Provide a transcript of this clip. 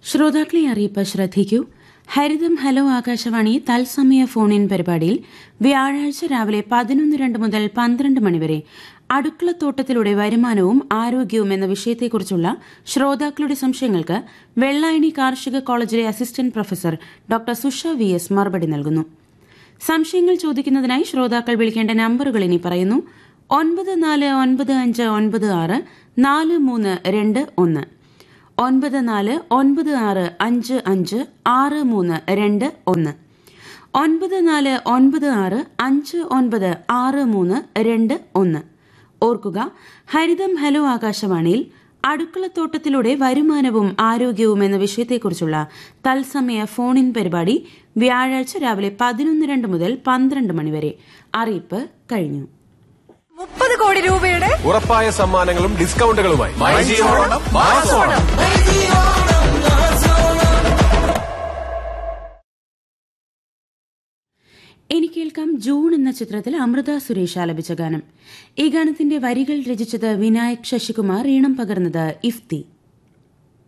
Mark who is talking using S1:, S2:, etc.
S1: ശ്രോതാക്കളെ അറിയിപ്പ് ശ്രദ്ധിക്കൂ ഹരിതം ഹലോ ആകാശവാണി തത്സമയ ഫോൺ ഇൻ പരിപാടിയിൽ വ്യാഴാഴ്ച രാവിലെ പതിനൊന്ന് രണ്ട് മുതൽ പന്ത്രണ്ട് മണിവരെ അടുക്കളത്തോട്ടത്തിലൂടെ വരുമാനവും ആരോഗ്യവും എന്ന വിഷയത്തെക്കുറിച്ചുള്ള ശ്രോതാക്കളുടെ സംശയങ്ങൾക്ക് വെള്ളായണി കാർഷിക കോളേജിലെ assistant professor doctor Susha V S മറുപടി നൽകുന്നു സംശയങ്ങൾ ചോദിക്കുന്നതിനായി ശ്രോതാക്കൾ വിളിക്കേണ്ട നമ്പറുകൾ ഇനി പറയുന്നു ഒൻപത് നാല് ഒൻപത് അഞ്ച് ഒൻപത് ആറ് നാല് മൂന്ന് രണ്ട് ഒന്ന് ഒൻപത് നാല് ഒൻപത് ആറ് അഞ്ച് അഞ്ച് ആറ് മൂന്ന് രണ്ട് ഒന്ന് ഒൻപത് നാല് ഒൻപത് ആറ് അഞ്ച് ഒൻപത് ആറ് മൂന്ന് രണ്ട് ഒന്ന് ഓർക്കുക ഹരിതം ഹലോ ആകാശവാണിയിൽ അടുക്കളത്തോട്ടത്തിലൂടെ വരുമാനവും ആരോഗ്യവും എന്ന വിഷയത്തെക്കുറിച്ചുള്ള തത്സമയ ഫോൺ ഇൻ പരിപാടി വ്യാഴാഴ്ച രാവിലെ പതിനൊന്ന് രണ്ട് മുതൽ പന്ത്രണ്ട് മണിവരെ അറിയിപ്പ് കഴിഞ്ഞു
S2: മുപ്പത് കോടി രൂപയുടെ
S3: ഉറപ്പായ സമ്മാനങ്ങളും ഡിസ്കൗണ്ടുകളുമായി മൈജിയോണം മാസോണം
S1: ഇനി കേൾക്കാം ജൂൺ എന്ന ചിത്രത്തിൽ അമൃത സുരേഷ് ആലപിച്ച ഗാനം ഈ ഗാനത്തിന്റെ വരികൾ രചിച്ചത് വിനായക് ശശികുമാർ ഈണം പകർന്നത് ഇഫ്തി